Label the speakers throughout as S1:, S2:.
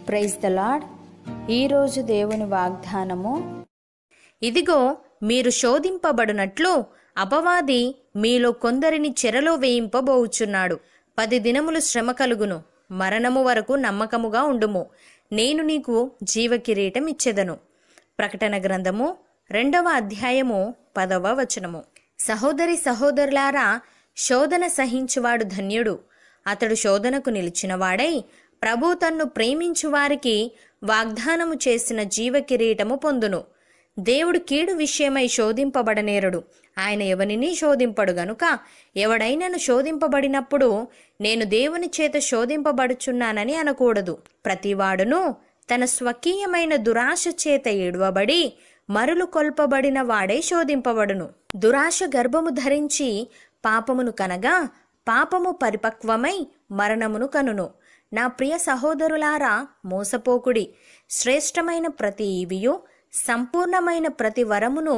S1: praise the lord ఈరోజు దేవుని వాగ్దానము
S2: ఇదిగో మీరు శోధింపబడునట్లు అపవాది మీలో కొందరిని చెరలో వేయింపబోచున్నాడు పది దినములు శ్రమ కలుగును మరణము వరకు నమ్మకముగా ఉండుము నేను నీకు జీవ కిరీటం ఇచ్చెదను ప్రకటన గ్రంథము రెండవ అధ్యాయము పదవ వచనము సహోదరి సహోదరులారా శోధన సహించువాడు ధన్యుడు అతడు శోధనకు నిలిచినవాడై ప్రభు తన్ను ప్రేమించు వారికి వాగ్దానము చేసిన జీవ కిరీటము పొందును దేవుడు కీడు విషయమై శోధింపబడనేరడు ఆయన ఎవనిని శోధింపడు గనుక ఎవడైనను శోధింపబడినప్పుడు నేను దేవుని చేత శోధింపబడుచున్నానని అనకూడదు ప్రతివాడును తన స్వకీయమైన దురాశ చేత ఏడవబడి మరులు కొల్పబడిన వాడే శోధింపబడును దురాశ గర్భము ధరించి పాపమును కనగా పాపము పరిపక్వమై మరణమును కనును నా ప్రియ సహోదరులారా మోసపోకుడి శ్రేష్టమైన ప్రతి ఈవియు సంపూర్ణమైన ప్రతి వరమును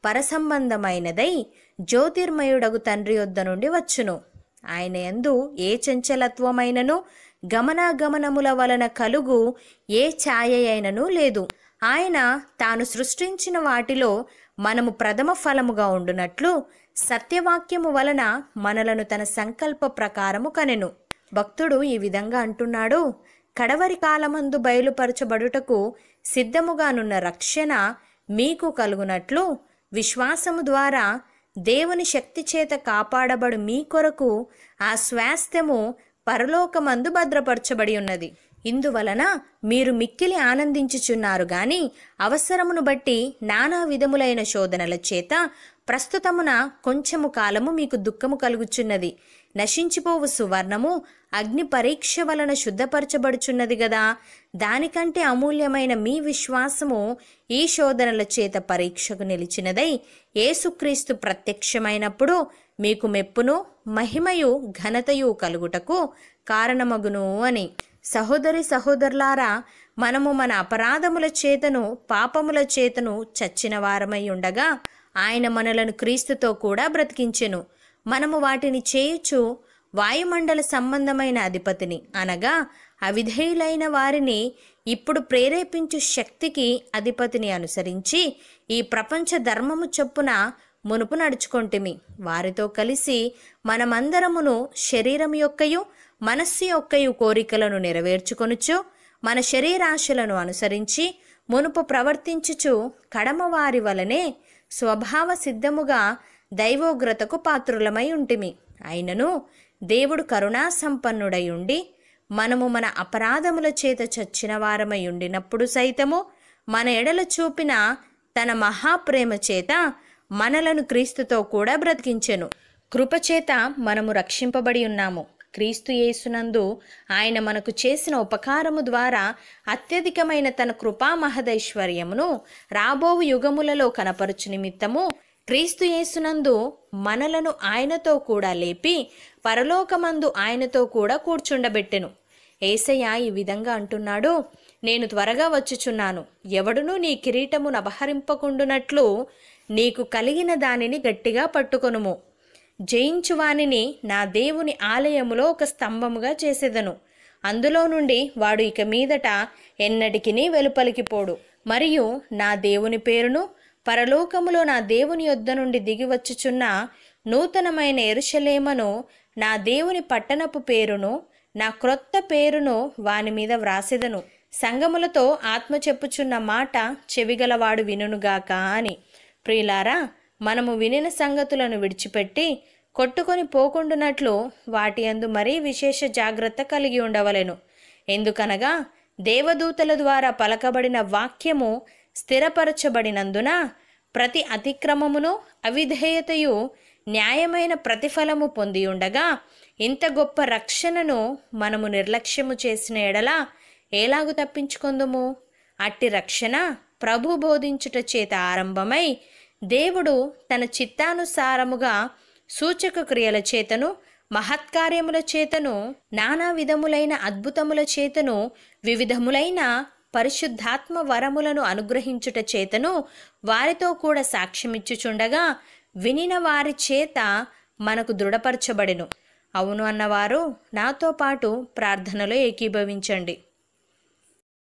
S2: పరసంబంధమైనదై జ్యోతిర్మయుడగు తండ్రి యొద్ద నుండి వచ్చును ఆయన యందు ఏ చంచలత్వమైనను గమనాగమనముల వలన కలుగు ఏ ఛాయ అయినను లేదు ఆయన తాను సృష్టించిన వాటిలో మనము ప్రథమ ఫలముగా ఉండునట్లు సత్యవాక్యము వలన మనలను తన సంకల్ప ప్రకారము కనెను భక్తుడు ఈ విధంగా అంటున్నాడు కడవరి కాలమందు బయలుపరచబడుటకు సిద్ధముగానున్న రక్షణ మీకు కలుగునట్లు విశ్వాసము ద్వారా దేవుని శక్తి చేత కాపాడబడు మీ కొరకు ఆ స్వాస్థ్యము పరలోకమందు భద్రపరచబడి ఉన్నది ఇందువలన మీరు మిక్కిలి ఆనందించుచున్నారు గాని అవసరమును బట్టి నానా విధములైన శోధనల చేత ప్రస్తుతమున కొంచెము కాలము మీకు దుఃఖము కలుగుచున్నది నశించిపోవు సువర్ణము అగ్ని పరీక్ష వలన శుద్ధపరచబడుచున్నది గదా దానికంటే అమూల్యమైన మీ విశ్వాసము ఈ శోధనల చేత పరీక్షకు నిలిచినదై యేసుక్రీస్తు ప్రత్యక్షమైనప్పుడు మీకు మెప్పును మహిమయు ఘనతయు కలుగుటకు కారణమగును అని సహోదరి సహోదరులారా మనము మన అపరాధముల చేతను పాపముల చేతను చచ్చిన వారమై ఉండగా ఆయన మనలను క్రీస్తుతో కూడా బ్రతికించెను మనము వాటిని చేయుచు వాయుమండల సంబంధమైన అధిపతిని అనగా అవిధేయులైన వారిని ఇప్పుడు ప్రేరేపించు శక్తికి అధిపతిని అనుసరించి ఈ ప్రపంచ ధర్మము చొప్పున మునుపు నడుచుకొంటిమి వారితో కలిసి మనమందరమును శరీరం యొక్కయు మనస్సు యొక్కయు కోరికలను నెరవేర్చుకొనుచు మన శరీరాశలను అనుసరించి మునుపు ప్రవర్తించుచు కడమవారి వలనే స్వభావ సిద్ధముగా దైవోగ్రతకు పాత్రులమై ఉంటిమి అయినను దేవుడు కరుణా సంపన్నుడై ఉండి మనము మన అపరాధముల చేత చచ్చిన వారమై ఉండినప్పుడు సైతము మన ఎడల చూపిన తన మహాప్రేమ చేత మనలను క్రీస్తుతో కూడా బ్రతికించెను కృపచేత మనము రక్షింపబడి ఉన్నాము క్రీస్తు యేసునందు ఆయన మనకు చేసిన ఉపకారము ద్వారా అత్యధికమైన తన కృపా మహదైశ్వర్యమును రాబోవు యుగములలో కనపరుచు నిమిత్తము క్రీస్తు యేసునందు మనలను ఆయనతో కూడా లేపి పరలోకమందు ఆయనతో కూడా కూర్చుండబెట్టెను ఏసయ్య ఈ విధంగా అంటున్నాడు నేను త్వరగా వచ్చుచున్నాను ఎవడునూ నీ కిరీటమును అపహరింపకుండునట్లు నీకు కలిగిన దానిని గట్టిగా పట్టుకొనుము జయించువానిని నా దేవుని ఆలయములో ఒక స్తంభముగా చేసేదను అందులో నుండి వాడు ఇక మీదట ఎన్నటికినీ వెలుపలికి పోడు మరియు నా దేవుని పేరును పరలోకములో నా దేవుని యొద్ద నుండి దిగివచ్చుచున్న నూతనమైన ఎరుషలేమను నా దేవుని పట్టణపు పేరును నా క్రొత్త పేరును వాని మీద వ్రాసెదను సంగములతో ఆత్మ చెప్పుచున్న మాట చెవిగలవాడు వినుగాక అని ప్రియులారా మనము వినిన సంగతులను విడిచిపెట్టి కొట్టుకొని పోకుండునట్లు వాటి అందు మరీ విశేష జాగ్రత్త కలిగి ఉండవలెను ఎందుకనగా దేవదూతల ద్వారా పలకబడిన వాక్యము స్థిరపరచబడినందున ప్రతి అతిక్రమమును అవిధేయతయు న్యాయమైన ప్రతిఫలము పొంది ఉండగా ఇంత గొప్ప రక్షణను మనము నిర్లక్ష్యము చేసిన ఎడల ఎలాగు తప్పించుకుందుము అట్టి రక్షణ ప్రభు బోధించుట చేత ఆరంభమై దేవుడు తన చిత్తానుసారముగా సూచక క్రియల చేతను మహత్కార్యముల చేతను నానా విధములైన అద్భుతముల చేతను వివిధములైన పరిశుద్ధాత్మ వరములను అనుగ్రహించుట చేతను వారితో కూడా సాక్ష్యమిచ్చుచుండగా వినిన వారి చేత మనకు దృఢపరచబడెను అవును అన్నవారు నాతో పాటు ప్రార్థనలో ఏకీభవించండి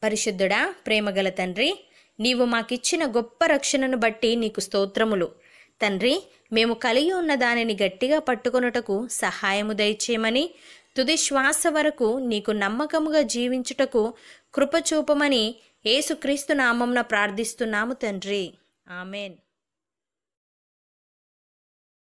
S2: పరిశుద్ధుడా ప్రేమగల తండ్రి నీవు మాకిచ్చిన గొప్ప రక్షణను బట్టి నీకు స్తోత్రములు తండ్రి మేము కలిగి ఉన్న దానిని గట్టిగా పట్టుకొనుటకు సహాయము దయచేయమని తుది శ్వాస వరకు నీకు నమ్మకముగా జీవించుటకు కృపచూపమని యేసుక్రీస్తు నామంన ప్రార్థిస్తున్నాము తండ్రి ఆమెన్